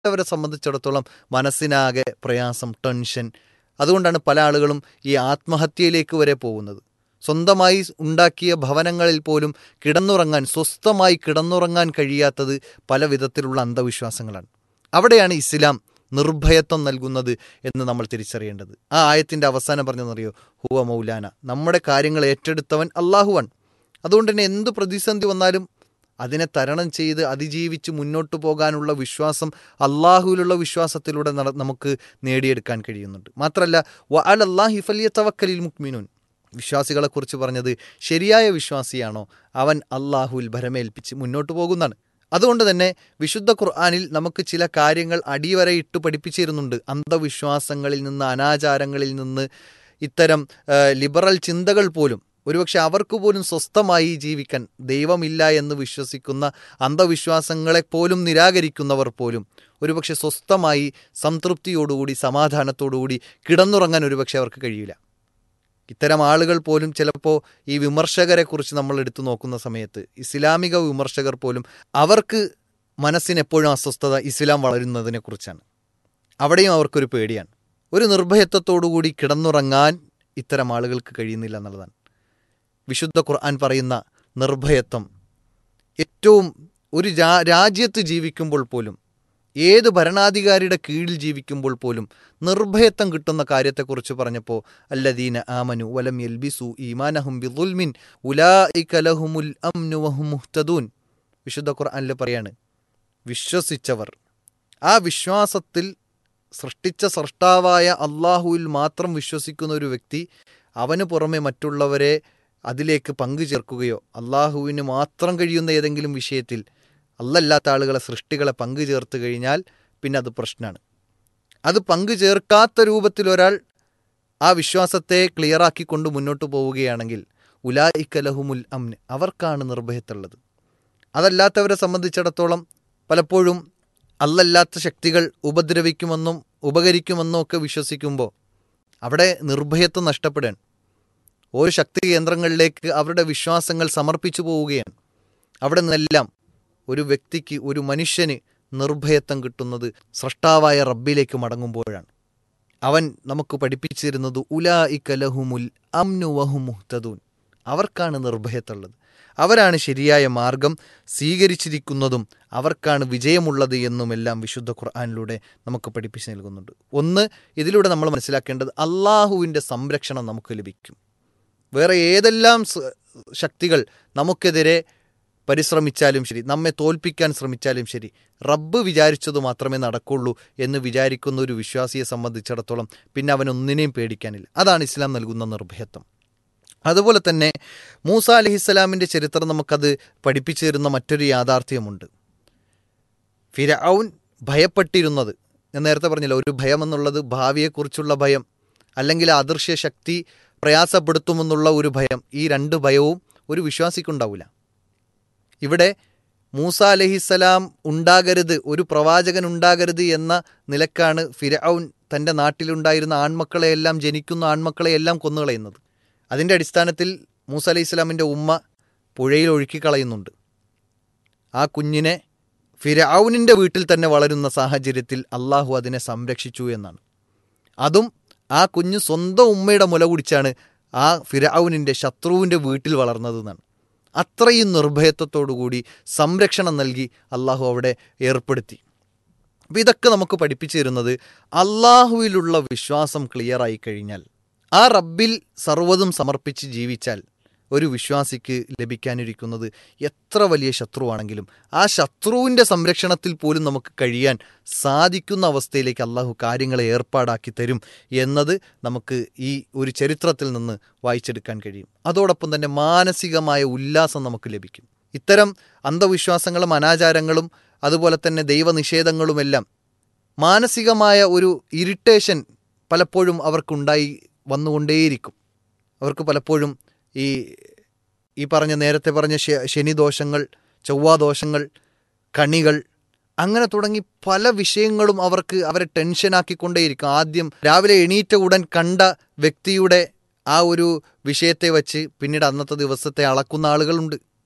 അതല്ലാത്തവരെ സംബന്ധിച്ചിടത്തോളം മനസ്സിനാകെ പ്രയാസം ടെൻഷൻ അതുകൊണ്ടാണ് പല ആളുകളും ഈ ആത്മഹത്യയിലേക്ക് വരെ പോകുന്നത് സ്വന്തമായി ഉണ്ടാക്കിയ ഭവനങ്ങളിൽ പോലും കിടന്നുറങ്ങാൻ സ്വസ്ഥമായി കിടന്നുറങ്ങാൻ കഴിയാത്തത് പല വിധത്തിലുള്ള അന്ധവിശ്വാസങ്ങളാണ് അവിടെയാണ് ഇസ്ലാം നിർഭയത്വം നൽകുന്നത് എന്ന് നമ്മൾ തിരിച്ചറിയേണ്ടത് ആ ആയത്തിൻ്റെ അവസാനം പറഞ്ഞെന്നറിയോ ഹുവ മൗലാന നമ്മുടെ കാര്യങ്ങൾ ഏറ്റെടുത്തവൻ അള്ളാഹുവാൻ അതുകൊണ്ട് തന്നെ എന്ത് പ്രതിസന്ധി വന്നാലും അതിനെ തരണം ചെയ്ത് അതിജീവിച്ച് മുന്നോട്ട് പോകാനുള്ള വിശ്വാസം അള്ളാഹുവിലുള്ള വിശ്വാസത്തിലൂടെ നട നമുക്ക് നേടിയെടുക്കാൻ കഴിയുന്നുണ്ട് മാത്രമല്ല വ അൽ അള്ളാഹി ഫലിയ തവക്കലിൽ മുക്മിനൂൻ വിശ്വാസികളെക്കുറിച്ച് പറഞ്ഞത് ശരിയായ വിശ്വാസിയാണോ അവൻ അള്ളാഹുവിൽ ഭരമേൽപ്പിച്ച് മുന്നോട്ട് പോകുന്നതാണ് അതുകൊണ്ട് തന്നെ വിശുദ്ധ ഖുർആാനിൽ നമുക്ക് ചില കാര്യങ്ങൾ അടിവരയിട്ട് പഠിപ്പിച്ചിരുന്നുണ്ട് അന്ധവിശ്വാസങ്ങളിൽ നിന്ന് അനാചാരങ്ങളിൽ നിന്ന് ഇത്തരം ആ, ലിബറൽ ചിന്തകൾ പോലും ഒരുപക്ഷെ അവർക്ക് പോലും സ്വസ്ഥമായി ജീവിക്കാൻ ദൈവമില്ല എന്ന് വിശ്വസിക്കുന്ന അന്ധവിശ്വാസങ്ങളെ പോലും നിരാകരിക്കുന്നവർ പോലും ഒരുപക്ഷെ സ്വസ്ഥമായി സംതൃപ്തിയോടുകൂടി സമാധാനത്തോടുകൂടി കിടന്നുറങ്ങാൻ ഒരുപക്ഷെ അവർക്ക് കഴിയില്ല ഇത്തരം ആളുകൾ പോലും ചിലപ്പോൾ ഈ വിമർശകരെ കുറിച്ച് നമ്മൾ എടുത്തു നോക്കുന്ന സമയത്ത് ഇസ്ലാമിക വിമർശകർ പോലും അവർക്ക് മനസ്സിന് എപ്പോഴും അസ്വസ്ഥത ഇസ്ലാം വളരുന്നതിനെ കുറിച്ചാണ് അവിടെയും അവർക്കൊരു പേടിയാണ് ഒരു നിർഭയത്വത്തോടുകൂടി കിടന്നുറങ്ങാൻ ഇത്തരം ആളുകൾക്ക് കഴിയുന്നില്ല എന്നുള്ളതാണ് വിശുദ്ധ ഖുർആൻ പറയുന്ന നിർഭയത്വം ഏറ്റവും ഒരു രാ രാജ്യത്ത് ജീവിക്കുമ്പോൾ പോലും ഏത് ഭരണാധികാരിയുടെ കീഴിൽ ജീവിക്കുമ്പോൾ പോലും നിർഭയത്വം കിട്ടുന്ന കാര്യത്തെക്കുറിച്ച് പറഞ്ഞപ്പോൾ അല്ലദീന ആമനു വലം യൽബിസു ഈമാനഹും ബിദുൽമിൻ ഉലായിക ലഹുമുൽ അംനു വഹും മുഹ്തദൂൻ വിശുദ്ധ ഖുർആനിൽ പറയാണ് വിശ്വസിച്ചവർ ആ വിശ്വാസത്തിൽ സൃഷ്ടിച്ച സൃഷ്ടാവായ അള്ളാഹുവിൽ മാത്രം വിശ്വസിക്കുന്ന ഒരു വ്യക്തി അവന് പുറമെ മറ്റുള്ളവരെ അതിലേക്ക് പങ്കു ചേർക്കുകയോ അള്ളാഹുവിന് മാത്രം കഴിയുന്ന ഏതെങ്കിലും വിഷയത്തിൽ അല്ലല്ലാത്ത ആളുകളെ സൃഷ്ടികളെ പങ്കു ചേർത്ത് കഴിഞ്ഞാൽ പിന്നെ അത് പ്രശ്നമാണ് അത് പങ്കു ചേർക്കാത്ത രൂപത്തിൽ ഒരാൾ ആ വിശ്വാസത്തെ ക്ലിയറാക്കിക്കൊണ്ട് മുന്നോട്ട് പോവുകയാണെങ്കിൽ ഉലായിക്കലഹുമുൽ അമ്ന് അവർക്കാണ് നിർഭയത്തുള്ളത് അതല്ലാത്തവരെ സംബന്ധിച്ചിടത്തോളം പലപ്പോഴും അല്ലല്ലാത്ത ശക്തികൾ ഉപദ്രവിക്കുമെന്നും ഉപകരിക്കുമെന്നും ഒക്കെ വിശ്വസിക്കുമ്പോൾ അവിടെ നിർഭയത്വം നഷ്ടപ്പെടുകയാണ് ഓരോ ശക്തി കേന്ദ്രങ്ങളിലേക്ക് അവരുടെ വിശ്വാസങ്ങൾ സമർപ്പിച്ചു പോവുകയാണ് അവിടെ നിന്നെല്ലാം ഒരു വ്യക്തിക്ക് ഒരു മനുഷ്യന് നിർഭയത്വം കിട്ടുന്നത് സൃഷ്ടാവായ റബ്ബിലേക്ക് മടങ്ങുമ്പോഴാണ് അവൻ നമുക്ക് പഠിപ്പിച്ചിരുന്നത് ഉലാ ഇക്കലഹുമുൽ അംനു വഹു മുഹ്തദൂൻ അവർക്കാണ് നിർഭയത്തുള്ളത് അവരാണ് ശരിയായ മാർഗം സ്വീകരിച്ചിരിക്കുന്നതും അവർക്കാണ് വിജയമുള്ളത് എന്നുമെല്ലാം വിശുദ്ധ ഖുർആാനിലൂടെ നമുക്ക് പഠിപ്പിച്ച് നൽകുന്നുണ്ട് ഒന്ന് ഇതിലൂടെ നമ്മൾ മനസ്സിലാക്കേണ്ടത് അള്ളാഹുവിൻ്റെ സംരക്ഷണം നമുക്ക് ലഭിക്കും വേറെ ഏതെല്ലാം സ- ശക്തികൾ നമുക്കെതിരെ പരിശ്രമിച്ചാലും ശരി നമ്മെ തോൽപ്പിക്കാൻ ശ്രമിച്ചാലും ശരി റബ്ബ് വിചാരിച്ചത് മാത്രമേ നടക്കുള്ളൂ എന്ന് വിചാരിക്കുന്ന ഒരു വിശ്വാസിയെ സംബന്ധിച്ചിടത്തോളം പിന്നെ അവൻ ഒന്നിനെയും പേടിക്കാനില്ല അതാണ് ഇസ്ലാം നൽകുന്ന നിർഭയത്വം അതുപോലെ തന്നെ മൂസ അലഹിസ്സലാമിൻ്റെ ചരിത്രം നമുക്കത് പഠിപ്പിച്ചു തരുന്ന മറ്റൊരു യാഥാർത്ഥ്യമുണ്ട് ഫിരഔൻ ഭയപ്പെട്ടിരുന്നത് ഞാൻ നേരത്തെ പറഞ്ഞില്ല ഒരു ഭയം എന്നുള്ളത് ഭാവിയെക്കുറിച്ചുള്ള ഭയം അല്ലെങ്കിൽ അദൃശ്യ ശക്തി പ്രയാസപ്പെടുത്തുമെന്നുള്ള ഒരു ഭയം ഈ രണ്ട് ഭയവും ഒരു വിശ്വാസിക്കുണ്ടാവില്ല ഇവിടെ മൂസ അലഹിസ്സലാം ഉണ്ടാകരുത് ഒരു പ്രവാചകൻ ഉണ്ടാകരുത് എന്ന നിലക്കാണ് ഫിരഔൻ തൻ്റെ നാട്ടിലുണ്ടായിരുന്ന ആൺമക്കളെയെല്ലാം ജനിക്കുന്ന ആൺമക്കളെയെല്ലാം കൊന്നുകളയുന്നത് അതിൻ്റെ അടിസ്ഥാനത്തിൽ മൂസ അലൈഹി ഇസ്ലാമിൻ്റെ ഉമ്മ പുഴയിൽ ഒഴുക്കിക്കളയുന്നുണ്ട് ആ കുഞ്ഞിനെ ഫിരഔനിൻ്റെ വീട്ടിൽ തന്നെ വളരുന്ന സാഹചര്യത്തിൽ അള്ളാഹു അതിനെ സംരക്ഷിച്ചു എന്നാണ് അതും ആ കുഞ്ഞ് സ്വന്തം ഉമ്മയുടെ മുല കുടിച്ചാണ് ആ ഫിരഔനിൻ്റെ ശത്രുവിൻ്റെ വീട്ടിൽ വളർന്നത് എന്നാണ് അത്രയും നിർഭയത്വത്തോടുകൂടി സംരക്ഷണം നൽകി അള്ളാഹു അവിടെ ഏർപ്പെടുത്തി അപ്പോൾ ഇതൊക്കെ നമുക്ക് പഠിപ്പിച്ചു തരുന്നത് അള്ളാഹുവിലുള്ള വിശ്വാസം ക്ലിയറായി കഴിഞ്ഞാൽ ആ റബ്ബിൽ സർവ്വതും സമർപ്പിച്ച് ജീവിച്ചാൽ ഒരു വിശ്വാസിക്ക് ലഭിക്കാനിരിക്കുന്നത് എത്ര വലിയ ശത്രുവാണെങ്കിലും ആ ശത്രുവിൻ്റെ സംരക്ഷണത്തിൽ പോലും നമുക്ക് കഴിയാൻ സാധിക്കുന്ന അവസ്ഥയിലേക്ക് അള്ളാഹു കാര്യങ്ങളെ ഏർപ്പാടാക്കി തരും എന്നത് നമുക്ക് ഈ ഒരു ചരിത്രത്തിൽ നിന്ന് വായിച്ചെടുക്കാൻ കഴിയും അതോടൊപ്പം തന്നെ മാനസികമായ ഉല്ലാസം നമുക്ക് ലഭിക്കും ഇത്തരം അന്ധവിശ്വാസങ്ങളും അനാചാരങ്ങളും അതുപോലെ തന്നെ ദൈവനിഷേധങ്ങളുമെല്ലാം മാനസികമായ ഒരു ഇറിറ്റേഷൻ പലപ്പോഴും അവർക്കുണ്ടായി വന്നുകൊണ്ടേയിരിക്കും അവർക്ക് പലപ്പോഴും ഈ ഈ പറഞ്ഞ നേരത്തെ പറഞ്ഞ ശ- ശനിദോഷങ്ങൾ ചൊവ്വാദോഷങ്ങൾ കണികൾ അങ്ങനെ തുടങ്ങി പല വിഷയങ്ങളും അവർക്ക് അവരെ ടെൻഷനാക്കിക്കൊണ്ടേയിരിക്കും ആദ്യം രാവിലെ എണീറ്റ ഉടൻ കണ്ട വ്യക്തിയുടെ ആ ഒരു വിഷയത്തെ വച്ച് പിന്നീട് അന്നത്തെ ദിവസത്തെ അളക്കുന്ന ആളുകളുണ്ട്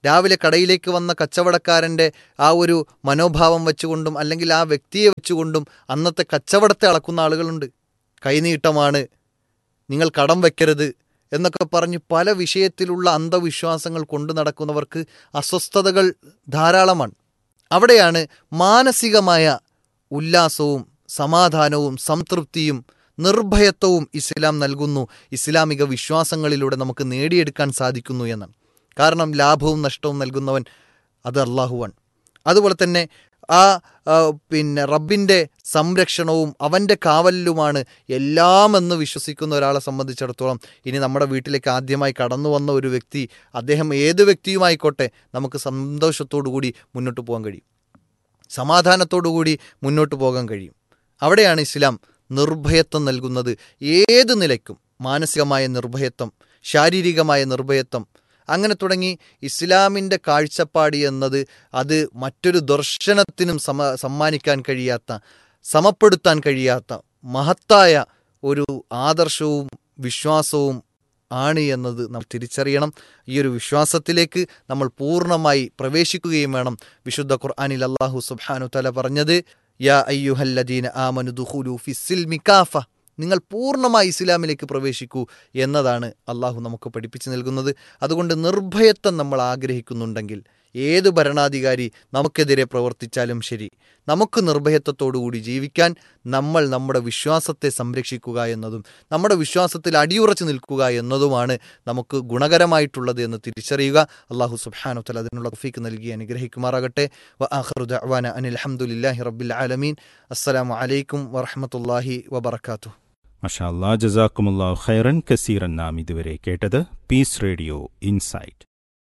രാവിലെ കടയിലേക്ക് വന്ന കച്ചവടക്കാരൻ്റെ ആ ഒരു മനോഭാവം വെച്ചുകൊണ്ടും അല്ലെങ്കിൽ ആ വ്യക്തിയെ വെച്ചുകൊണ്ടും അന്നത്തെ കച്ചവടത്തെ അളക്കുന്ന ആളുകളുണ്ട് കൈനീട്ടമാണ് നിങ്ങൾ കടം വെക്കരുത് എന്നൊക്കെ പറഞ്ഞ് പല വിഷയത്തിലുള്ള അന്ധവിശ്വാസങ്ങൾ കൊണ്ടു നടക്കുന്നവർക്ക് അസ്വസ്ഥതകൾ ധാരാളമാണ് അവിടെയാണ് മാനസികമായ ഉല്ലാസവും സമാധാനവും സംതൃപ്തിയും നിർഭയത്വവും ഇസ്ലാം നൽകുന്നു ഇസ്ലാമിക വിശ്വാസങ്ങളിലൂടെ നമുക്ക് നേടിയെടുക്കാൻ സാധിക്കുന്നു എന്നാണ് കാരണം ലാഭവും നഷ്ടവും നൽകുന്നവൻ അത് അള്ളാഹുവാണ് അതുപോലെ തന്നെ ആ ആ, പിന്നെ റബ്ബിൻ്റെ സംരക്ഷണവും അവൻ്റെ കാവലിലുമാണ് എല്ലാം എന്ന് വിശ്വസിക്കുന്ന ഒരാളെ സംബന്ധിച്ചിടത്തോളം ഇനി നമ്മുടെ വീട്ടിലേക്ക് ആദ്യമായി കടന്നു വന്ന ഒരു വ്യക്തി അദ്ദേഹം ഏത് വ്യക്തിയുമായിക്കോട്ടെ നമുക്ക് സന്തോഷത്തോടു കൂടി മുന്നോട്ട് പോകാൻ കഴിയും സമാധാനത്തോടു കൂടി മുന്നോട്ട് പോകാൻ കഴിയും അവിടെയാണ് ഇസ്ലാം നിർഭയത്വം നൽകുന്നത് ഏത് നിലയ്ക്കും മാനസികമായ നിർഭയത്വം ശാരീരികമായ നിർഭയത്വം അങ്ങനെ തുടങ്ങി ഇസ്ലാമിൻ്റെ കാഴ്ചപ്പാടി എന്നത് അത് മറ്റൊരു ദർശനത്തിനും സമ സമ്മാനിക്കാൻ കഴിയാത്ത സമപ്പെടുത്താൻ കഴിയാത്ത മഹത്തായ ഒരു ആദർശവും വിശ്വാസവും ആണ് എന്നത് നാം തിരിച്ചറിയണം ഈ ഒരു വിശ്വാസത്തിലേക്ക് നമ്മൾ പൂർണ്ണമായി പ്രവേശിക്കുകയും വേണം വിശുദ്ധ ഖുർആനിൽ അള്ളാഹു സുബ്ഹാനു തല പറഞ്ഞത് യാ അയ്യുഹല്ലദീന ആമനു ദുഖുലു ഫിസ്സിൽ മിക്കാഫ നിങ്ങൾ പൂർണ്ണമായി ഇസ്ലാമിലേക്ക് പ്രവേശിക്കൂ എന്നതാണ് അള്ളാഹു നമുക്ക് പഠിപ്പിച്ചു നൽകുന്നത് അതുകൊണ്ട് നിർഭയത്വം നമ്മൾ ആഗ്രഹിക്കുന്നുണ്ടെങ്കിൽ ഏത് ഭരണാധികാരി നമുക്കെതിരെ പ്രവർത്തിച്ചാലും ശരി നമുക്ക് നിർഭയത്വത്തോടുകൂടി ജീവിക്കാൻ നമ്മൾ നമ്മുടെ വിശ്വാസത്തെ സംരക്ഷിക്കുക എന്നതും നമ്മുടെ വിശ്വാസത്തിൽ അടിയുറച്ചു നിൽക്കുക എന്നതുമാണ് നമുക്ക് ഗുണകരമായിട്ടുള്ളത് എന്ന് തിരിച്ചറിയുക അള്ളാഹു സുബ്ഹാനുത്തല അതിനുള്ള തൗഫീക്ക് നൽകി അനുഗ്രഹിക്കുമാറാകട്ടെ വ ആഖിറു ദഅ്വാന അനിൽ ഹംദുലില്ലാഹി റബ്ബിൽ ആലമീൻ അസ്സലാമു അലൈക്കും വറഹ്മത്തുള്ളാഹി വബറകാതുഹു മഷാല്ലാ ജസാക്കുമുല്ലാ ഖൈറൻ കസീറൻ നാം ഇതുവരെ കേട്ടത് പീസ് റേഡിയോ ഇൻസൈറ്റ്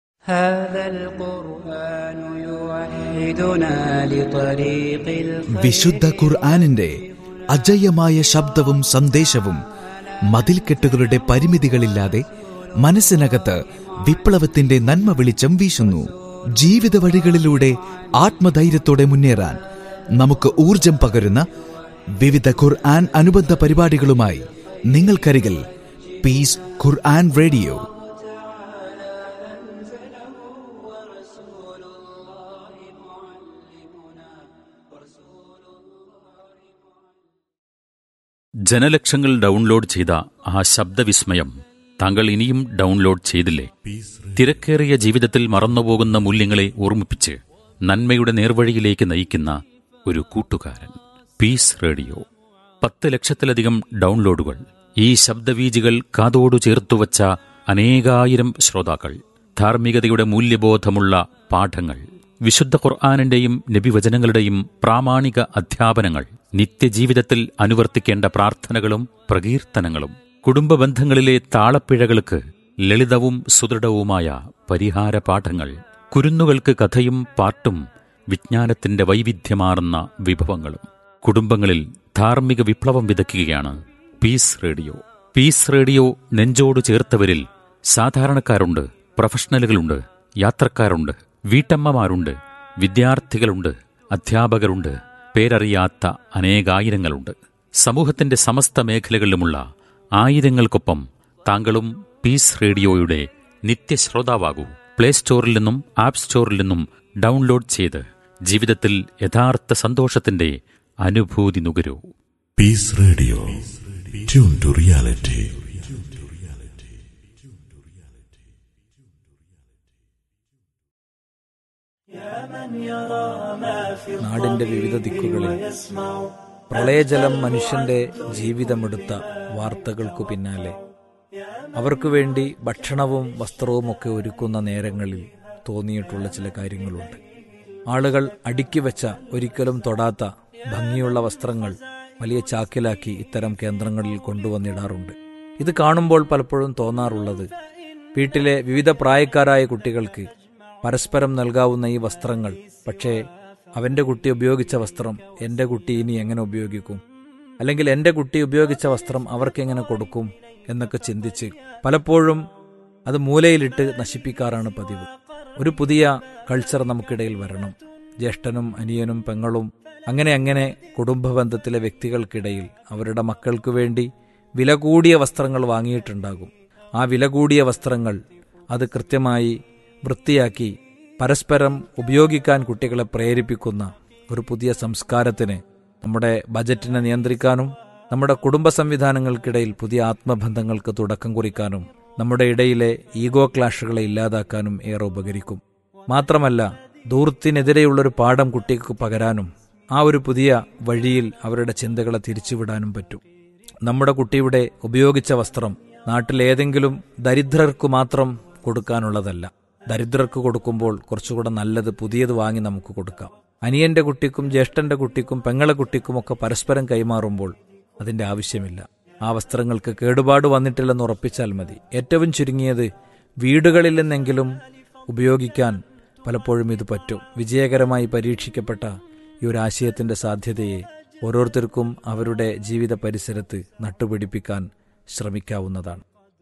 هذا القرآن يوحدنا لطريق الخير വിശുദ്ധ ഖുർആാനിന്റെ അജയ്യമായ ശബ്ദവും സന്ദേശവും മതിൽക്കെട്ടുകളുടെ പരിമിതികളില്ലാതെ മനസ്സിനകത്ത് വിപ്ലവത്തിന്റെ നന്മ വെളിച്ചം വീശുന്നു ജീവിത വഴികളിലൂടെ ആത്മധൈര്യത്തോടെ മുന്നേറാൻ നമുക്ക് ഊർജം പകരുന്ന വിവിധ ഖുർആൻ അനുബന്ധ പരിപാടികളുമായി നിങ്ങൾക്കരികിൽ പീസ് ഖുർആൻ റേഡിയോ ജനലക്ഷങ്ങൾ ഡൗൺലോഡ് ചെയ്ത ആ ശബ്ദവിസ്മയം താങ്കൾ ഇനിയും ഡൗൺലോഡ് ചെയ്തില്ലേ തിരക്കേറിയ ജീവിതത്തിൽ മറന്നുപോകുന്ന മൂല്യങ്ങളെ ഓർമ്മിപ്പിച്ച് നന്മയുടെ നേർവഴിയിലേക്ക് നയിക്കുന്ന ഒരു കൂട്ടുകാരൻ പീസ് റേഡിയോ പത്ത് ലക്ഷത്തിലധികം ഡൗൺലോഡുകൾ ഈ ശബ്ദവീജികൾ കാതോടു ചേർത്തുവച്ച അനേകായിരം ശ്രോതാക്കൾ ധാർമ്മികതയുടെ മൂല്യബോധമുള്ള പാഠങ്ങൾ വിശുദ്ധ ഖുർആാനിന്റെയും നബിവചനങ്ങളുടെയും പ്രാമാണിക അധ്യാപനങ്ങൾ നിത്യജീവിതത്തിൽ അനുവർത്തിക്കേണ്ട പ്രാർത്ഥനകളും പ്രകീർത്തനങ്ങളും കുടുംബ ബന്ധങ്ങളിലെ താളപ്പിഴകൾക്ക് ലളിതവും സുദൃഢവുമായ പരിഹാര പാഠങ്ങൾ കുരുന്നുകൾക്ക് കഥയും പാട്ടും വിജ്ഞാനത്തിന്റെ വൈവിധ്യമാർന്ന വിഭവങ്ങളും കുടുംബങ്ങളിൽ ധാർമ്മിക വിപ്ലവം വിതയ്ക്കുകയാണ് പീസ് റേഡിയോ പീസ് റേഡിയോ നെഞ്ചോട് ചേർത്തവരിൽ സാധാരണക്കാരുണ്ട് പ്രൊഫഷണലുകളുണ്ട് യാത്രക്കാരുണ്ട് വീട്ടമ്മമാരുണ്ട് വിദ്യാർത്ഥികളുണ്ട് അധ്യാപകരുണ്ട് പേരറിയാത്ത അനേകായിരങ്ങളുണ്ട് സമൂഹത്തിന്റെ സമസ്ത മേഖലകളിലുമുള്ള ആയിരങ്ങൾക്കൊപ്പം താങ്കളും പീസ് റേഡിയോയുടെ നിത്യശ്രോതാവാകൂ പ്ലേ സ്റ്റോറിൽ നിന്നും ആപ്പ് സ്റ്റോറിൽ നിന്നും ഡൗൺലോഡ് ചെയ്ത് ജീവിതത്തിൽ യഥാർത്ഥ സന്തോഷത്തിന്റെ അനുഭൂതി നുകരൂ Peace Radio. Tune to reality. നാടിന്റെ വിവിധ ദിക്കുകളിൽ പ്രളയജലം മനുഷ്യന്റെ ജീവിതമെടുത്ത വാർത്തകൾക്കു പിന്നാലെ അവർക്കു വേണ്ടി ഭക്ഷണവും വസ്ത്രവും ഒക്കെ ഒരുക്കുന്ന നേരങ്ങളിൽ തോന്നിയിട്ടുള്ള ചില കാര്യങ്ങളുണ്ട് ആളുകൾ അടുക്കി വെച്ച ഒരിക്കലും തൊടാത്ത ഭംഗിയുള്ള വസ്ത്രങ്ങൾ വലിയ ചാക്കിലാക്കി ഇത്തരം കേന്ദ്രങ്ങളിൽ കൊണ്ടുവന്നിടാറുണ്ട് ഇത് കാണുമ്പോൾ പലപ്പോഴും തോന്നാറുള്ളത് വീട്ടിലെ വിവിധ പ്രായക്കാരായ കുട്ടികൾക്ക് പരസ്പരം നൽകാവുന്ന ഈ വസ്ത്രങ്ങൾ പക്ഷേ അവന്റെ കുട്ടി ഉപയോഗിച്ച വസ്ത്രം എന്റെ കുട്ടി ഇനി എങ്ങനെ ഉപയോഗിക്കും അല്ലെങ്കിൽ എന്റെ കുട്ടി ഉപയോഗിച്ച വസ്ത്രം അവർക്ക് എങ്ങനെ കൊടുക്കും എന്നൊക്കെ ചിന്തിച്ച് പലപ്പോഴും അത് മൂലയിലിട്ട് നശിപ്പിക്കാറാണ് പതിവ് ഒരു പുതിയ കൾച്ചർ നമുക്കിടയിൽ വരണം ജ്യേഷ്ഠനും അനിയനും പെങ്ങളും അങ്ങനെ അങ്ങനെ കുടുംബ ബന്ധത്തിലെ വ്യക്തികൾക്കിടയിൽ അവരുടെ മക്കൾക്ക് വേണ്ടി വില കൂടിയ വസ്ത്രങ്ങൾ വാങ്ങിയിട്ടുണ്ടാകും ആ വില കൂടിയ വസ്ത്രങ്ങൾ അത് കൃത്യമായി വൃത്തിയാക്കി പരസ്പരം ഉപയോഗിക്കാൻ കുട്ടികളെ പ്രേരിപ്പിക്കുന്ന ഒരു പുതിയ സംസ്കാരത്തിന് നമ്മുടെ ബജറ്റിനെ നിയന്ത്രിക്കാനും നമ്മുടെ കുടുംബ സംവിധാനങ്ങൾക്കിടയിൽ പുതിയ ആത്മബന്ധങ്ങൾക്ക് തുടക്കം കുറിക്കാനും നമ്മുടെ ഇടയിലെ ഈഗോ ക്ലാഷുകളെ ഇല്ലാതാക്കാനും ഏറെ ഉപകരിക്കും മാത്രമല്ല ദൂർത്തിനെതിരെയുള്ളൊരു പാഠം കുട്ടിക്ക് പകരാനും ആ ഒരു പുതിയ വഴിയിൽ അവരുടെ ചിന്തകളെ തിരിച്ചുവിടാനും പറ്റും നമ്മുടെ കുട്ടിയുടെ ഉപയോഗിച്ച വസ്ത്രം നാട്ടിലേതെങ്കിലും ദരിദ്രർക്ക് മാത്രം കൊടുക്കാനുള്ളതല്ല ദരിദ്രർക്ക് കൊടുക്കുമ്പോൾ കുറച്ചുകൂടെ നല്ലത് പുതിയത് വാങ്ങി നമുക്ക് കൊടുക്കാം അനിയന്റെ കുട്ടിക്കും ജ്യേഷ്ഠന്റെ കുട്ടിക്കും പെങ്ങളെ കുട്ടിക്കുമൊക്കെ പരസ്പരം കൈമാറുമ്പോൾ അതിന്റെ ആവശ്യമില്ല ആ വസ്ത്രങ്ങൾക്ക് കേടുപാട് വന്നിട്ടില്ലെന്ന് ഉറപ്പിച്ചാൽ മതി ഏറ്റവും ചുരുങ്ങിയത് വീടുകളിൽ നിന്നെങ്കിലും ഉപയോഗിക്കാൻ പലപ്പോഴും ഇത് പറ്റും വിജയകരമായി പരീക്ഷിക്കപ്പെട്ട ഈ ഒരു ആശയത്തിന്റെ സാധ്യതയെ ഓരോരുത്തർക്കും അവരുടെ ജീവിത പരിസരത്ത് നട്ടുപിടിപ്പിക്കാൻ ശ്രമിക്കാവുന്നതാണ്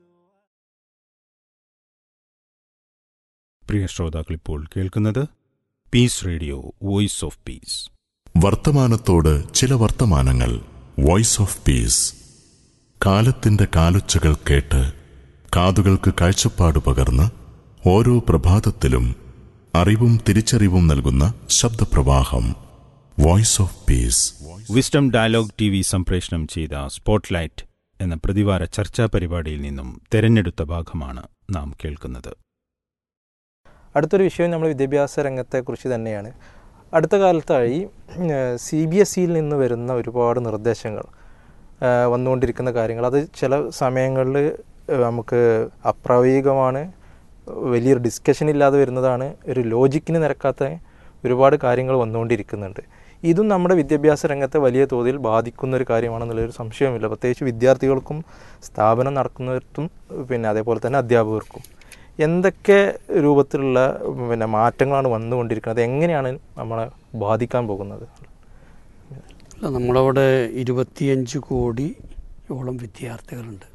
പ്രിയ ശ്രോതാക്കൾ ഇപ്പോൾ കേൾക്കുന്നത് peace radio voice of peace വർത്തമാനത്തോട് ചില വർത്തമാനങ്ങൾ വോയിസ് ഓഫ് പീസ് കാലത്തിന്റെ കാലൊച്ചകൾ കേട്ട് കാതുകൾക്ക് കാഴ്ചപ്പാട് പകർന്ന് ഓരോ പ്രഭാതത്തിലും അറിവും തിരിച്ചറിവും നൽകുന്ന ശബ്ദപ്രവാഹം voice of peace wisdom dialogue T V സംപ്രേഷണം ചെയ്ത സ്പോട്ട്ലൈറ്റ് എന്ന പ്രതിവാര ചർച്ചാ പരിപാടിയിൽ നിന്നും തെരഞ്ഞെടുത്ത ഭാഗമാണ് നാം കേൾക്കുന്നത് അടുത്തൊരു വിഷയം നമ്മൾ വിദ്യാഭ്യാസ രംഗത്തെക്കുറിച്ച് തന്നെയാണ് അടുത്ത കാലത്തായി സി ബി എസ് സിയിൽ നിന്ന് വരുന്ന ഒരുപാട് നിർദ്ദേശങ്ങൾ ആ, വന്നുകൊണ്ടിരിക്കുന്ന കാര്യങ്ങൾ അത് ചില സമയങ്ങളിൽ നമുക്ക് അപ്രായോഗികമാണ് വലിയൊരു ഡിസ്കഷൻ ഇല്ലാതെ വരുന്നതാണ് ഒരു ലോജിക്കിന് നിരക്കാത്ത ഒരുപാട് കാര്യങ്ങൾ വന്നുകൊണ്ടിരിക്കുന്നുണ്ട് ഇതും നമ്മുടെ വിദ്യാഭ്യാസ രംഗത്തെ വലിയ തോതിൽ ബാധിക്കുന്ന ഒരു കാര്യമാണെന്നുള്ളൊരു സംശയമില്ല പ്രത്യേകിച്ച് വിദ്യാർത്ഥികൾക്കും സ്ഥാപനം നടക്കുന്നവർക്കും പിന്നെ അതേപോലെ തന്നെ അധ്യാപകർക്കും എന്തൊക്കെ രൂപത്തിലുള്ള പിന്നെ മാറ്റങ്ങളാണ് വന്നുകൊണ്ടിരിക്കുന്നത് എങ്ങനെയാണ് നമ്മളെ ബാധിക്കാൻ പോകുന്നത് അല്ല നമ്മളവിടെ ഇരുപത്തിയഞ്ച് കോടിയോളം വിദ്യാർത്ഥികളുണ്ട്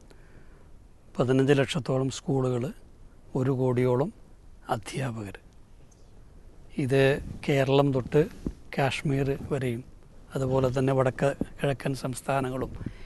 പതിനഞ്ച് ലക്ഷത്തോളം സ്കൂളുകൾ ഒരു കോടിയോളം അധ്യാപകർ ഇത് കേരളം തൊട്ട് കാശ്മീർ വരെയും അതുപോലെ തന്നെ വടക്ക് കിഴക്കൻ സംസ്ഥാനങ്ങളും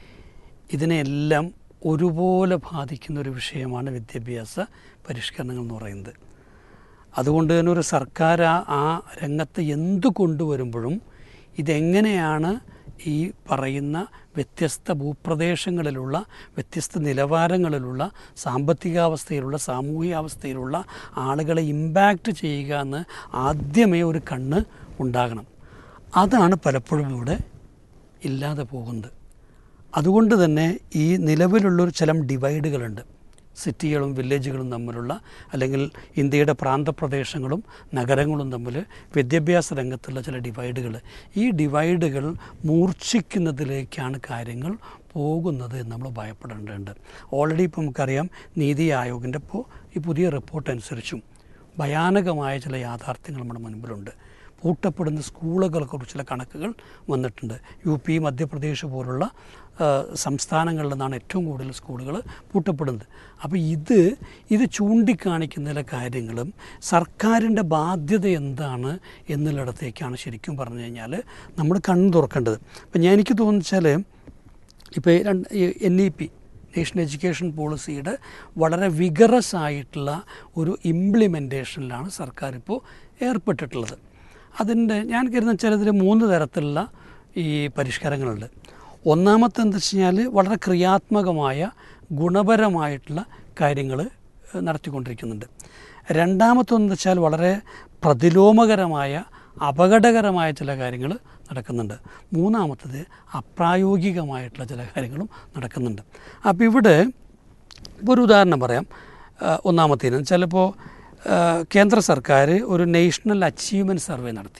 ഇതിനെല്ലാം ഒരുപോലെ ബാധിക്കുന്ന ഒരു വിഷയമാണ് വിദ്യാഭ്യാസ പരിഷ്കരണങ്ങൾ എന്ന് പറയുന്നത് അതുകൊണ്ട് തന്നെ ഒരു സർക്കാർ ആ ആ രംഗത്ത് എന്ത് കൊണ്ടുവരുമ്പോഴും ഇതെങ്ങനെയാണ് ഈ പറയുന്ന വ്യത്യസ്ത ഭൂപ്രദേശങ്ങളിലുള്ള വ്യത്യസ്ത നിലവാരങ്ങളിലുള്ള സാമ്പത്തികാവസ്ഥയിലുള്ള സാമൂഹികാവസ്ഥയിലുള്ള ആളുകളെ ഇമ്പാക്റ്റ് ചെയ്യുക എന്ന് ആദ്യമേ ഒരു കണ്ണ് ഉണ്ടാകണം അതാണ് പലപ്പോഴും ഇവിടെ ഇല്ലാതെ പോകുന്നത് അതുകൊണ്ട് തന്നെ ഈ നിലവിലുള്ളൊരു ചില ഡിവൈഡുകളുണ്ട് സിറ്റികളും വില്ലേജുകളും തമ്മിലുള്ള അല്ലെങ്കിൽ ഇന്ത്യയുടെ പ്രാന്തപ്രദേശങ്ങളും നഗരങ്ങളും തമ്മിൽ വിദ്യാഭ്യാസ രംഗത്തുള്ള ചില ഡിവൈഡുകൾ ഈ ഡിവൈഡുകൾ മൂർച്ഛിക്കുന്നതിലേക്കാണ് കാര്യങ്ങൾ പോകുന്നത് എന്ന് നമ്മൾ ഭയപ്പെടേണ്ടതുണ്ട് ഓൾറെഡി ഇപ്പോൾ നമുക്കറിയാം നീതി ആയോഗിൻ്റെ ഇപ്പോൾ ഈ പുതിയ റിപ്പോർട്ട് അനുസരിച്ചും ഭയാനകമായ ചില യാഥാർത്ഥ്യങ്ങൾ നമ്മുടെ മുൻപിലുണ്ട് പൂട്ടപ്പെടുന്ന സ്കൂളുകളെക്കുറിച്ചുള്ള കണക്കുകൾ വന്നിട്ടുണ്ട് യു പി മധ്യപ്രദേശ് പോലുള്ള ആ, സംസ്ഥാനങ്ങളിൽ നിന്നാണ് ഏറ്റവും കൂടുതൽ സ്കൂളുകൾ പൂട്ടപ്പെടുന്നത് അപ്പോൾ ഇത് ഇത് ചൂണ്ടിക്കാണിക്കുന്ന ചില കാര്യങ്ങളും സർക്കാരിൻ്റെ ബാധ്യത എന്താണ് എന്നുള്ളിടത്തേക്കാണ് ശരിക്കും പറഞ്ഞു കഴിഞ്ഞാൽ നമ്മൾ കണ്ണു തുറക്കേണ്ടത് അപ്പം ഞാൻ എനിക്ക് തോന്നിച്ചാൽ ഇപ്പോൾ രണ്ട് N E P national education പോളിസിയുടെ വളരെ വിഗറസ് ആയിട്ടുള്ള ഒരു ഇംപ്ലിമെൻറ്റേഷനിലാണ് സർക്കാർ ഇപ്പോൾ ഏർപ്പെട്ടിട്ടുള്ളത് അതിൻ്റെ ഞാൻ കരുതുന്ന വെച്ചാൽ ഇതിൽ മൂന്ന് തരത്തിലുള്ള ഈ പരിഷ്കാരങ്ങളുണ്ട് ഒന്നാമത്തെ എന്താ വെച്ച് കഴിഞ്ഞാൽ വളരെ ക്രിയാത്മകമായ ഗുണപരമായിട്ടുള്ള കാര്യങ്ങൾ നടത്തിക്കൊണ്ടിരിക്കുന്നുണ്ട് രണ്ടാമത്തെന്ന് വെച്ചാൽ വളരെ പ്രതിലോമകരമായ അപകടകരമായ ചില കാര്യങ്ങൾ നടക്കുന്നുണ്ട് മൂന്നാമത്തത് അപ്രായോഗികമായിട്ടുള്ള ചില കാര്യങ്ങളും നടക്കുന്നുണ്ട് അപ്പോൾ ഇവിടെ ഇപ്പോൾ ഒരു ഉദാഹരണം പറയാം ആ, ഒന്നാമത്തേന് ചിലപ്പോൾ കേന്ദ്ര സർക്കാർ ഒരു നാഷണൽ അച്ചീവ്മെൻറ്റ് സർവേ നടത്തി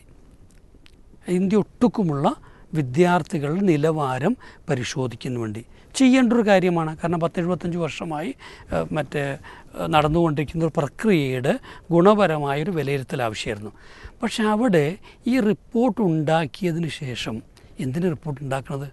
ഇന്ത്യ ഒട്ടുക്കുമുള്ള വിദ്യാർത്ഥികളുടെ നിലവാരം പരിശോധിക്കുന്നതിന് വേണ്ടി ചെയ്യേണ്ട ഒരു കാര്യമാണ് കാരണം പത്തെഴുപത്തഞ്ച് വർഷമായി ആ, മറ്റേ ആ, നടന്നുകൊണ്ടിരിക്കുന്ന ഒരു പ്രക്രിയയുടെ ഗുണപരമായൊരു വിലയിരുത്തൽ ആവശ്യമായിരുന്നു പക്ഷെ അവിടെ ഈ റിപ്പോർട്ട് ഉണ്ടാക്കിയതിന് ശേഷം എന്തിന് റിപ്പോർട്ട് ഉണ്ടാക്കുന്നത്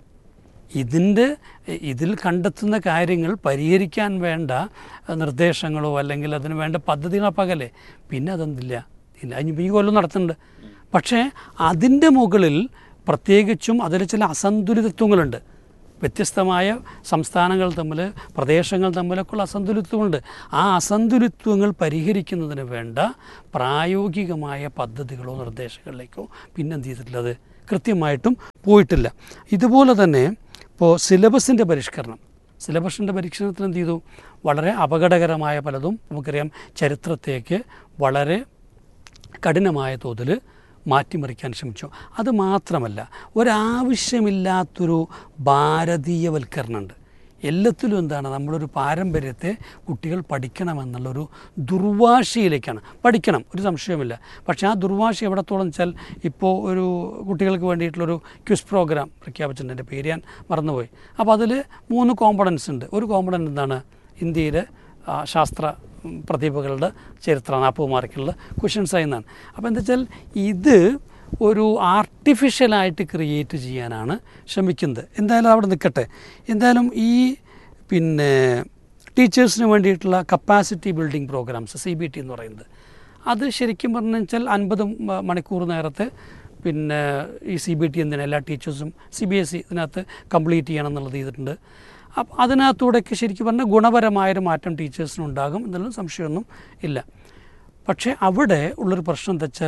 ഇതിൻ്റെ ഇതിൽ കണ്ടെത്തുന്ന കാര്യങ്ങൾ പരിഹരിക്കാൻ വേണ്ട അഹ്, നിർദ്ദേശങ്ങളോ അല്ലെങ്കിൽ അതിന് വേണ്ട പദ്ധതികളോ പകലേ പിന്നെ അതെന്തില്ല ഇല്ല ഇനി ഈ കൊല്ലം നടത്തുന്നുണ്ട് പക്ഷേ അതിൻ്റെ മുകളിൽ പ്രത്യേകിച്ചും അതിൽ ചില അസന്തുലിതത്വങ്ങളുണ്ട് വ്യത്യസ്തമായ സംസ്ഥാനങ്ങൾ തമ്മിൽ പ്രദേശങ്ങൾ തമ്മിലൊക്കെയുള്ള അസന്തുലിത്വമുണ്ട് ആ അസന്തുലിത്വങ്ങൾ പരിഹരിക്കുന്നതിന് വേണ്ട പ്രായോഗികമായ പദ്ധതികളോ നിർദ്ദേശങ്ങളിലേക്കോ പിന്നെ എന്ത് ചെയ്തിട്ടുള്ളത് കൃത്യമായിട്ടും പോയിട്ടില്ല ഇതുപോലെ തന്നെ ഇപ്പോൾ സിലബസിൻ്റെ പരിഷ്കരണം സിലബസിൻ്റെ പരീക്ഷണത്തിൽ എന്ത് ചെയ്തു വളരെ അപകടകരമായ പലതും നമുക്കറിയാം ചരിത്രത്തേക്ക് വളരെ കഠിനമായ തോതിൽ മാറ്റിമറിക്കാൻ ശ്രമിച്ചു അത് മാത്രമല്ല ഒരാവശ്യമില്ലാത്തൊരു ഭാരതീയവൽക്കരണമുണ്ട് എല്ലാത്തിലും എന്താണ് നമ്മളൊരു പാരമ്പര്യത്തെ കുട്ടികൾ പഠിക്കണമെന്നുള്ളൊരു ദുർവാശിയിലേക്കാണ് പഠിക്കണം ഒരു സംശയവുമില്ല പക്ഷേ ആ ദുർവാശി എവിടത്തോളം വെച്ചാൽ ഇപ്പോൾ ഒരു കുട്ടികൾക്ക് വേണ്ടിയിട്ടുള്ളൊരു ക്വിസ് പ്രോഗ്രാം പ്രഖ്യാപിച്ചിട്ടുണ്ട് എൻ്റെ പേര് ഞാൻ മറന്നുപോയി അപ്പോൾ അതിൽ മൂന്ന് കോമ്പണൻസ് ഉണ്ട് ഒരു കോമ്പണൻ്റ് എന്താണ് ഇന്ത്യയിലെ ആ, ശാസ്ത്ര ഉം, പ്രതിഭകളുടെ ചരിത്ര നാൽപ്പത് മാർക്കുള്ള ക്വസ്റ്റ്യൻസ് ആയിരുന്നാണ് അപ്പോൾ എന്താ വെച്ചാൽ ഇത് ഒരു ആർട്ടിഫിഷ്യലായിട്ട് ക്രിയേറ്റ് ചെയ്യാനാണ് ശ്രമിക്കുന്നത് എന്തായാലും അവിടെ നിൽക്കട്ടെ എന്തായാലും ഈ പിന്നെ ടീച്ചേഴ്സിന് വേണ്ടിയിട്ടുള്ള capacity building programmes C B T എന്ന് പറയുന്നത് അത് ശരിക്കും പറഞ്ഞു വെച്ചാൽ അൻപത് മണിക്കൂർ നേരത്തെ പിന്നെ ഈ സി ബി ടി എന്തിനാ എല്ലാ ടീച്ചേഴ്സും സി ബി എസ് ഇ ഇതിനകത്ത് കംപ്ലീറ്റ് ചെയ്യണം എന്നുള്ളത് ചെയ്തിട്ടുണ്ട് അപ്പം അതിനകത്തൂടെയൊക്കെ ശരിക്കും പറഞ്ഞാൽ ഗുണപരമായൊരു മാറ്റം ടീച്ചേഴ്സിനുണ്ടാകും എന്നുള്ള സംശയമൊന്നും ഇല്ല പക്ഷേ അവിടെ ഉള്ളൊരു പ്രശ്നം എന്താ വെച്ചാൽ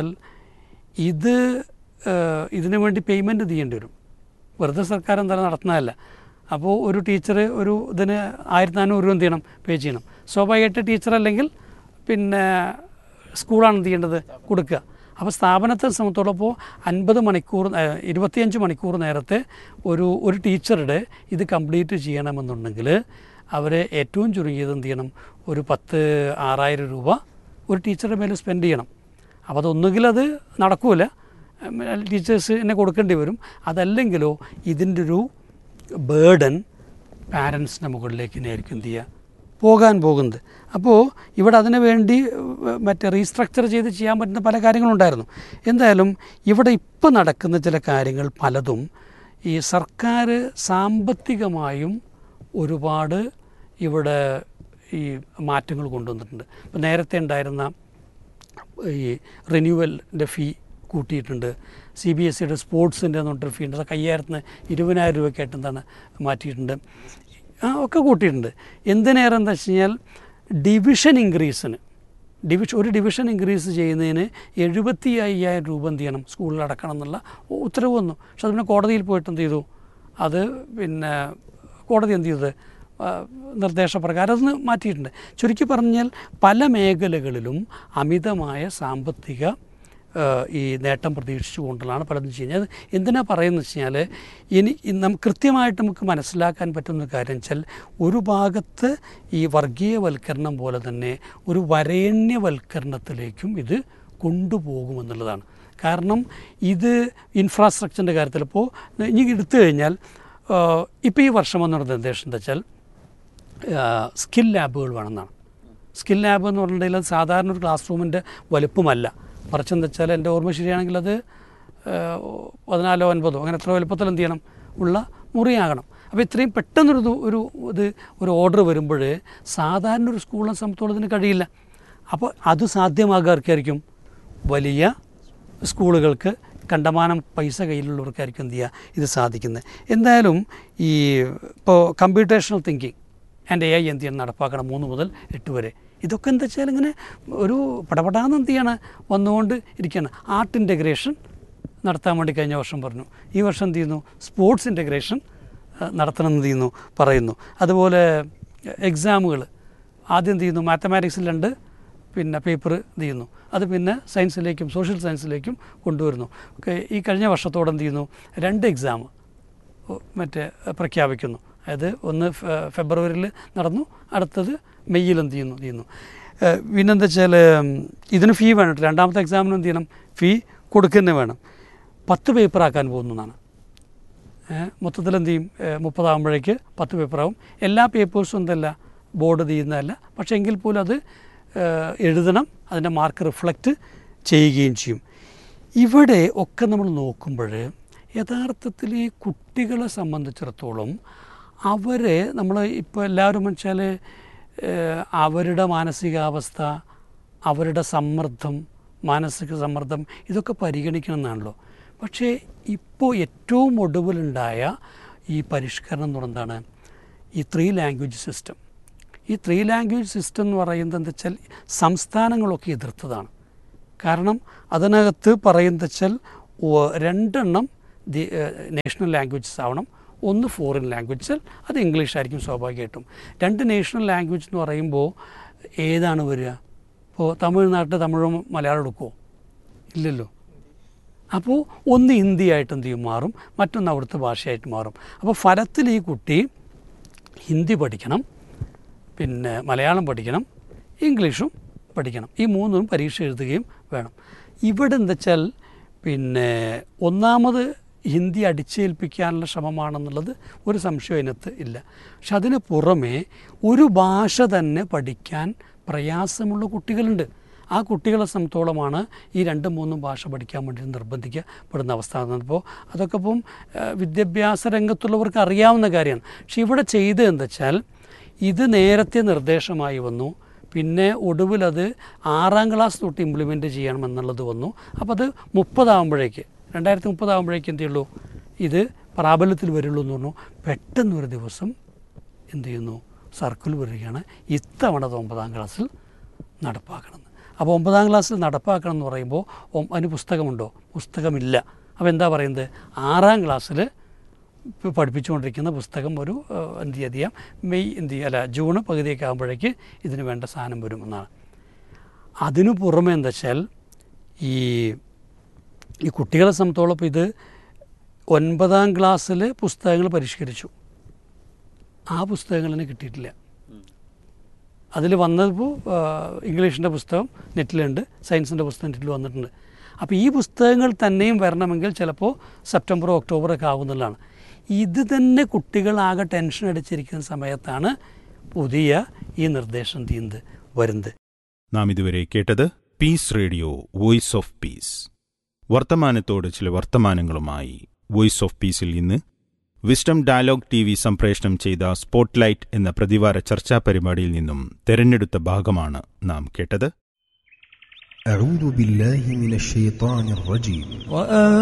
ഇത് ഏഹ്, ഇതിനു വേണ്ടി പേയ്മെൻറ്റ് ചെയ്യേണ്ടി വരും വെറുതെ സർക്കാർ എന്തായാലും നടത്തുന്നതല്ല അപ്പോൾ ഒരു ടീച്ചർ ഒരു ഇതിന് ആയിരത്തി നാനൂറ് രൂപ എന്ത് ചെയ്യണം പേ ചെയ്യണം സ്വാഭാവികമായിട്ട് ടീച്ചർ അല്ലെങ്കിൽ പിന്നെ സ്കൂളാണ് എന്ത് ചെയ്യേണ്ടത് കൊടുക്കുക അപ്പോൾ സ്ഥാപനത്തെ സംബന്ധിച്ചോളം ഇപ്പോൾ അൻപത് മണിക്കൂർ ഏഹ്, ഇരുപത്തിയഞ്ച് മണിക്കൂർ നേരത്തെ ഒരു ഒരു ടീച്ചറുടെ ഇത് കംപ്ലീറ്റ് ചെയ്യണമെന്നുണ്ടെങ്കിൽ അവർ ഏറ്റവും ചുരുങ്ങിയത് എന്ത് ചെയ്യണം ഒരു പത്ത് ആറായിരം രൂപ ഒരു ടീച്ചറുടെ മേലെ സ്പെൻഡ് ചെയ്യണം അപ്പോൾ അതൊന്നുകിൽ അത് നടക്കൂല ടീച്ചേഴ്സ് എന്നെ കൊടുക്കേണ്ടി വരും അതല്ലെങ്കിലോ ഇതിൻ്റെ ഒരു ബേർഡൻ പാരൻസിൻ്റെ മുകളിലേക്ക് തന്നെയായിരിക്കും എന്ത് ചെയ്യുക പോകാൻ പോകുന്നത് അപ്പോൾ ഇവിടെ അതിനു വേണ്ടി ഏഹ്, മറ്റേ റീസ്ട്രക്ചർ ചെയ്ത് ചെയ്യാൻ പറ്റുന്ന പല കാര്യങ്ങളുണ്ടായിരുന്നു എന്തായാലും ഇവിടെ ഇപ്പോൾ നടക്കുന്ന ചില കാര്യങ്ങൾ പലതും ഈ സർക്കാർ സാമ്പത്തികമായും ഒരുപാട് ഇവിടെ ഈ മാറ്റങ്ങൾ കൊണ്ടുവന്നിട്ടുണ്ട് ഇപ്പം നേരത്തെ ഉണ്ടായിരുന്ന ഈ റിന്യൂവലിൻ്റെ ഫീ കൂട്ടിയിട്ടുണ്ട് സി ബി എസ് സിയുടെ സ്പോർട്സിൻ്റെ എന്ന് പറഞ്ഞിട്ട് ഫീ ഉണ്ട് അതൊക്കെ അയ്യായിരത്തിന് ഇരുപതിനായിരം രൂപയ്ക്കായിട്ട് എന്താണ് മാറ്റിയിട്ടുണ്ട് ആ ഒക്കെ കൂട്ടിയിട്ടുണ്ട് എന്തിനേറെ എന്താ വെച്ച് കഴിഞ്ഞാൽ ഡിവിഷൻ ഇൻക്രീസിന് ഡിവിഷൻ ഒരു ഡിവിഷൻ ഇൻക്രീസ് ചെയ്യുന്നതിന് എഴുപത്തി അയ്യായിരം രൂപ എന്ത് ചെയ്യണം സ്കൂളിൽ അടക്കണം എന്നുള്ള ഉത്തരവ് വന്നു പക്ഷെ അത് പിന്നെ കോടതിയിൽ പോയിട്ട് എന്ത് ചെയ്തു അത് പിന്നെ കോടതി എന്ത് ചെയ്തത് ആ, നിർദ്ദേശപ്രകാരം അതൊന്ന് മാറ്റിയിട്ടുണ്ട് ചുരുക്കി പറഞ്ഞാൽ പല മേഖലകളിലും അമിതമായ സാമ്പത്തിക ആ, ഈ നേട്ടം പ്രതീക്ഷിച്ചുകൊണ്ടുള്ളതാണ് പലതും ചെയ്യുന്നത് അത് എന്തിനാ പറയുന്നത് വെച്ച് കഴിഞ്ഞാൽ ഇനി ഇ- നമുക്ക് കൃത്യമായിട്ട് നമുക്ക് മനസ്സിലാക്കാൻ പറ്റുന്ന ഒരു കാര്യം വെച്ചാൽ ഒരു ഭാഗത്ത് ഈ വർഗീയവൽക്കരണം പോലെ തന്നെ ഒരു വരേണ്യവൽക്കരണത്തിലേക്കും ഇത് കൊണ്ടുപോകുമെന്നുള്ളതാണ് കാരണം ഇത് ഇൻഫ്രാസ്ട്രക്ചറിൻ്റെ കാര്യത്തിൽ ഇപ്പോൾ ഇനി എടുത്തു കഴിഞ്ഞാൽ ഇപ്പോൾ ഈ വർഷം വന്ന നിർദ്ദേശം എന്താ വെച്ചാൽ സ്കിൽ ലാബുകൾ വേണമെന്നാണ് സ്കിൽ ലാബ് എന്ന് പറഞ്ഞിട്ടുണ്ടെങ്കിൽ അത് സാധാരണ ഒരു ക്ലാസ് റൂമിൻ്റെ വലുപ്പമല്ല മറിച്ച് എന്താ വെച്ചാൽ എൻ്റെ ഓർമ്മ ശരിയാണെങ്കിൽ അത് ഏഹ്, പതിനാലോ ഒൻപതോ അങ്ങനെ എത്ര വലുപ്പത്തിൽ എന്ത് ചെയ്യണം ഉള്ള മുറിയാകണം അപ്പോൾ ഇത്രയും പെട്ടെന്നൊരു ഇത് ഒരു ഇത് ഒരു ഓർഡർ വരുമ്പോൾ സാധാരണ ഒരു സ്കൂളിനെ സംബന്ധിച്ചോളം ഇതിന് കഴിയില്ല അപ്പോൾ അത് സാധ്യമാകാർക്കായിരിക്കും വലിയ സ്കൂളുകൾക്ക് കണ്ടമാനം പൈസ കയ്യിലുള്ളവർക്കായിരിക്കും എന്ത് ചെയ്യുക ഇത് സാധിക്കുന്നത് എന്തായാലും ഈ ഇപ്പോൾ computational thinking and A I എന്ത് ചെയ്യണം നടപ്പാക്കണം മൂന്ന് മുതൽ എട്ട് വരെ ഇതൊക്കെ എന്താ വെച്ചാൽ ഇങ്ങനെ ഒരു പടപടാന്ന് എന്ത് ചെയ്യണം വന്നുകൊണ്ട് ഇരിക്കുകയാണ് ആർട്ട് ഇൻ്റഗ്രേഷൻ നടത്താൻ വേണ്ടി കഴിഞ്ഞ വർഷം പറഞ്ഞു ഈ വർഷം എന്ത് ചെയ്യുന്നു സ്പോർട്സ് ഇൻ്റഗ്രേഷൻ നടത്തണം എന്ന് ചെയ്യുന്നു പറയുന്നു അതുപോലെ എക്സാമുകൾ ആദ്യം എന്ത് ചെയ്യുന്നു മാത്തമാറ്റിക്സിൽ രണ്ട് പിന്നെ പേപ്പർ ഇത് ചെയ്യുന്നു അത് പിന്നെ സയൻസിലേക്കും സോഷ്യൽ സയൻസിലേക്കും കൊണ്ടുവരുന്നു ഒക്കെ ഈ കഴിഞ്ഞ വർഷത്തോടെ എന്ത് ചെയ്യുന്നു രണ്ട് എക്സാം മറ്റേ പ്രഖ്യാപിക്കുന്നു അതായത് ഒന്ന് ഫെ- ഫെബ്രുവരിയിൽ നടന്നു അടുത്തത് മെയ്യിൽ എന്ത് ചെയ്യുന്നു ചെയ്യുന്നു ഏഹ് പിന്നെന്താ വെച്ചാൽ ഇതിന് ഫീ വേണം രണ്ടാമത്തെ എക്സാമിന് എന്ത് ചെയ്യണം ഫീ കൊടുക്കുന്നത് വേണം പത്ത് പേപ്പറാക്കാൻ പോകുന്നതാണ് മൊത്തത്തിൽ എന്ത് ചെയ്യും ഏഹ് മുപ്പതാകുമ്പോഴേക്ക് പത്ത് പേപ്പറാവും എല്ലാ പേപ്പേഴ്സും എന്തല്ല ബോർഡ് ചെയ്യുന്നതല്ല പക്ഷേ എങ്കിൽ പോലും അത് ഏഹ് എഴുതണം അതിൻ്റെ മാർക്ക് റിഫ്ലക്റ്റ് ചെയ്യുകയും ചെയ്യും ഇവിടെ ഒക്കെ നമ്മൾ നോക്കുമ്പോൾ യഥാർത്ഥത്തിൽ ഈ കുട്ടികളെ സംബന്ധിച്ചിടത്തോളം അവരെ നമ്മൾ ഇപ്പോൾ എല്ലാവരും വെച്ചാൽ ഏഹ് അവരുടെ മാനസികാവസ്ഥ അവരുടെ സമ്മർദ്ദം മാനസിക സമ്മർദ്ദം ഇതൊക്കെ പരിഗണിക്കണം എന്നാണല്ലോ പക്ഷേ ഇപ്പോൾ ഏറ്റവും ഒടുവിലുണ്ടായ ഈ പരിഷ്കരണം എന്ന് പറയുന്നത് എന്താണ് ഈ ത്രീ ലാംഗ്വേജ് സിസ്റ്റം ഈ ത്രീ ലാംഗ്വേജ് സിസ്റ്റം എന്ന് പറയുന്നത് എന്താ വെച്ചാൽ സംസ്ഥാനങ്ങളൊക്കെ എതിർത്തതാണ് കാരണം അതിനകത്ത് പറയുന്നത് വെച്ചാൽ ഒ- രണ്ടെണ്ണം ദി നാഷണൽ ലാംഗ്വേജസ് ആവണം ഒന്ന് ഫോറിൻ ലാംഗ്വേജ് അത് ഇംഗ്ലീഷ് ആയിരിക്കും സ്വാഭാവികമായിട്ടും രണ്ട് നാഷണൽ ലാംഗ്വേജ് എന്ന് പറയുമ്പോൾ ഏതാണ് വരിക ഇപ്പോൾ തമിഴ്നാട്ടിൽ തമിഴും മലയാളം എടുക്കുമോ ഇല്ലല്ലോ അപ്പോൾ ഒന്ന് ഹിന്ദിയായിട്ട് എന്ത് ചെയ്യും മാറും മറ്റൊന്ന് അവിടുത്തെ ഭാഷയായിട്ട് മാറും അപ്പോൾ ഫലത്തിൽ ഈ കുട്ടി ഹിന്ദി പഠിക്കണം പിന്നെ മലയാളം പഠിക്കണം ഇംഗ്ലീഷും പഠിക്കണം ഈ മൂന്നും പരീക്ഷ എഴുതുകയും വേണം ഇവിടെ എന്താ വെച്ചാൽ പിന്നെ ഒന്നാമത് ഹിന്ദി അടിച്ചേൽപ്പിക്കാനുള്ള ശ്രമമാണെന്നുള്ളത് ഒരു സംശയം അതിനകത്ത് ഇല്ല പക്ഷെ അതിന് പുറമേ ഒരു ഭാഷ തന്നെ പഠിക്കാൻ പ്രയാസമുള്ള കുട്ടികളുണ്ട് ആ കുട്ടികളെ സംബന്ധിച്ചോളമാണ് ഈ രണ്ടും മൂന്നും ഭാഷ പഠിക്കാൻ വേണ്ടി നിർബന്ധിക്കപ്പെടുന്ന അവസ്ഥ അപ്പോൾ അതൊക്കെ ഇപ്പം ഏഹ്, വിദ്യാഭ്യാസ രംഗത്തുള്ളവർക്ക് അറിയാവുന്ന കാര്യമാണ് പക്ഷെ ഇവിടെ ചെയ്തത് എന്താ വെച്ചാൽ ഇത് നേരത്തെ നിർദ്ദേശമായി വന്നു പിന്നെ ഒടുവിൽ അത് ആറാം ക്ലാസ് തൊട്ട് ഇംപ്ലിമെൻറ്റ് ചെയ്യണമെന്നുള്ളത് വന്നു അപ്പോൾ അത് മുപ്പതാകുമ്പോഴേക്ക് രണ്ടായിരത്തി മുപ്പതാകുമ്പോഴേക്ക് എന്ത് ചെയ്യുള്ളൂ ഇത് പ്രാബല്യത്തിൽ വരുള്ളൂ എന്ന് പറഞ്ഞു പെട്ടെന്നൊരു ദിവസം എന്ത് ചെയ്യുന്നു സർക്കിൾ വരികയാണ് ഇത്തവണ അത് ഒമ്പതാം ക്ലാസ്സിൽ നടപ്പാക്കണമെന്ന് അപ്പോൾ ഒമ്പതാം ക്ലാസ്സിൽ നടപ്പാക്കണം എന്ന് പറയുമ്പോൾ ഒം- അതിന് പുസ്തകമുണ്ടോ പുസ്തകമില്ല അപ്പോൾ എന്താ പറയുന്നത് ആറാം ക്ലാസ്സിൽ ഇപ്പോൾ പഠിപ്പിച്ചുകൊണ്ടിരിക്കുന്ന പുസ്തകം ഒരു ഏഹ്, എന്ത് ചെയ്യാം മെയ് എന്ത് ചെയ്യുക അല്ല ജൂൺ പകുതിയൊക്കെ ആകുമ്പോഴേക്ക് ഇതിന് വേണ്ട സാധനം വരുമെന്നാണ് അതിനു പുറമെ എന്താ വെച്ചാൽ ഈ ഈ കുട്ടികളെ സംബന്ധിച്ചോളം ഇപ്പോൾ ഇത് ഒൻപതാം ക്ലാസ്സിൽ പുസ്തകങ്ങൾ പരിഷ്കരിച്ചു ആ പുസ്തകങ്ങൾ തന്നെ കിട്ടിയിട്ടില്ല അതിൽ വന്നപ്പോൾ ഇംഗ്ലീഷിൻ്റെ പുസ്തകം നെറ്റിലുണ്ട് സയൻസിൻ്റെ പുസ്തകം നെറ്റിൽ വന്നിട്ടുണ്ട് അപ്പോൾ ഈ പുസ്തകങ്ങൾ തന്നെയും വരണമെങ്കിൽ ചിലപ്പോൾ സെപ്റ്റംബറോ ഒക്ടോബറോ ഒക്കെ ആവുന്നതാണ് ഇത് തന്നെ കുട്ടികളാകെ ടെൻഷൻ അടിച്ചിരിക്കുന്ന സമയത്താണ് പുതിയ ഈ നിർദ്ദേശം തീർന്ന് വരുന്നത് നാം ഇതുവരെ കേട്ടത് peace radio voice of peace വർത്തമാനത്തോട് ചില വർത്തമാനങ്ങളുമായി വോയിസ് ഓഫ് പീസിൽ ഇന്ന് വിസ്ഡം ഡയലോഗ് ടി വി സംപ്രേഷണം ചെയ്ത സ്പോട്ട്ലൈറ്റ് എന്ന പ്രതിവാര ചർച്ചാ പരിപാടിയിൽ നിന്നും തെരഞ്ഞെടുത്ത ഭാഗമാണ് നാം കേട്ടത് أعوذ بالله من الشيطان الرجيم